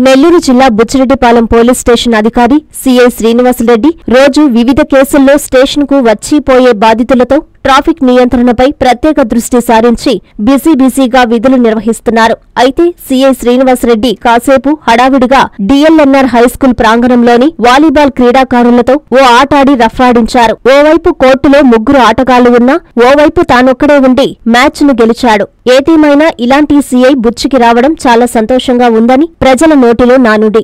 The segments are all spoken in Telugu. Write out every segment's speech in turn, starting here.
నెల్లూరు జిల్లా బుచ్చిరెడ్డిపాలెం పోలీస్ స్టేషన్ అధికారి సీఐ శ్రీనివాసరెడ్డి రోజు వివిధ కేసుల్లో స్టేషన్కు వచ్చి పోయే బాధితులతో ట్రాఫిక్ నియంత్రణపై ప్రత్యేక దృష్టి సారించి బిజీ బిజీగా విధులు నిర్వహిస్తున్నారు అయితే సీఐ శ్రీనివాసరెడ్డి కాసేపు హడావిడిగా డిఎల్ఎన్ఆర్ హైస్కూల్ ప్రాంగణంలోని వాలీబాల్ క్రీడాకారులతో ఓ ఆట ఆడి రఫ్రాడించారు ఓవైపు కోర్టులో ముగ్గురు ఆటగాళ్లు ఉన్నా ఓవైపు తానొక్కడే ఉండి మ్యాచ్ను గెలిచాడు ఏదేమైనా ఇలాంటి సీఐ బుచ్చికి రావడం చాలా సంతోషంగా ఉందని ప్రజల నోటిలో నానుడి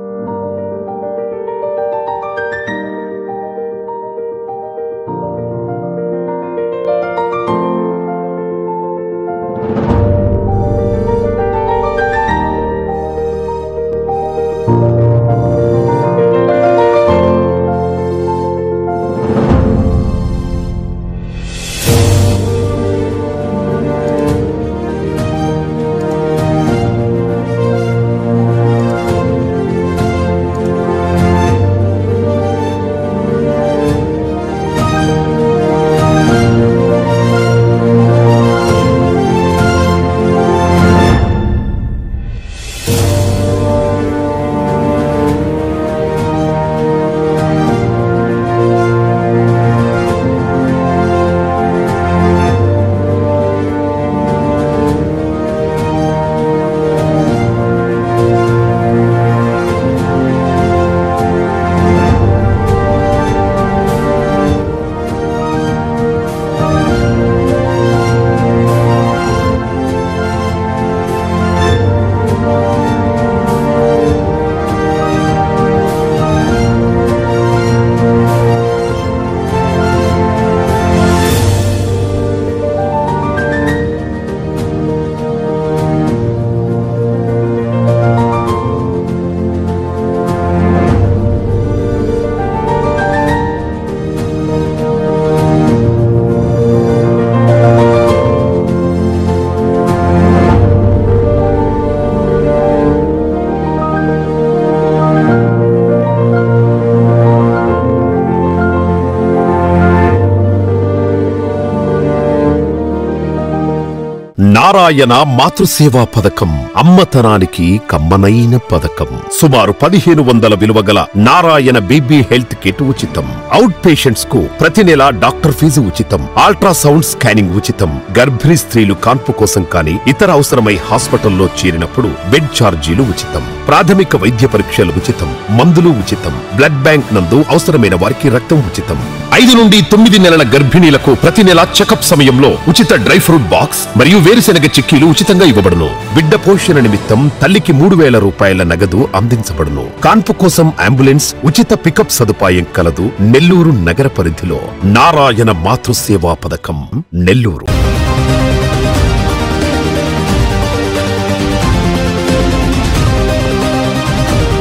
నారాయణ మాతృసేవా పథకం అమ్మతనానికి కమ్మనైన పథకం సుమారు పదిహేను వందల విలువ గల నారాయణ బీబీ హెల్త్ కిట్ ఉచితం అవుట్ పేషెంట్స్ కు ప్రతి నెల డాక్టర్ ఫీజు ఉచితం అల్ట్రాసౌండ్ స్కానింగ్ ఉచితం గర్భిణీ స్త్రీలు కాన్పు కోసం కానీ ఇతర అవసరమై హాస్పిటల్లో చేరినప్పుడు బెడ్ ఛార్జీలు ఉచితం ప్రాథమిక వైద్య పరీక్షలు ఉచితం మందులు ఉచితం బ్లడ్ బ్యాంక్ నందు అవసరమైన వారికి రక్తం ఉచితం ఐదు నుండి తొమ్మిది నెలల గర్భిణీలకు ప్రతి నెల చెకప్ సమయంలో ఉచిత డ్రై ఫ్రూట్ బాక్స్ మరియు వేరుశెనగ చిక్కీలు ఉచితంగా ఇవ్వబడును బిడ్డ పోషణ నిమిత్తం తల్లికి మూడు వేల రూపాయల నగదు అందించబడును కాన్పు కోసం అంబులెన్స్ ఉచిత పికప్ సదుపాయం కలదు నెల్లూరు నగర పరిధిలో నారాయణ మాతృసేవా పథకం నెల్లూరు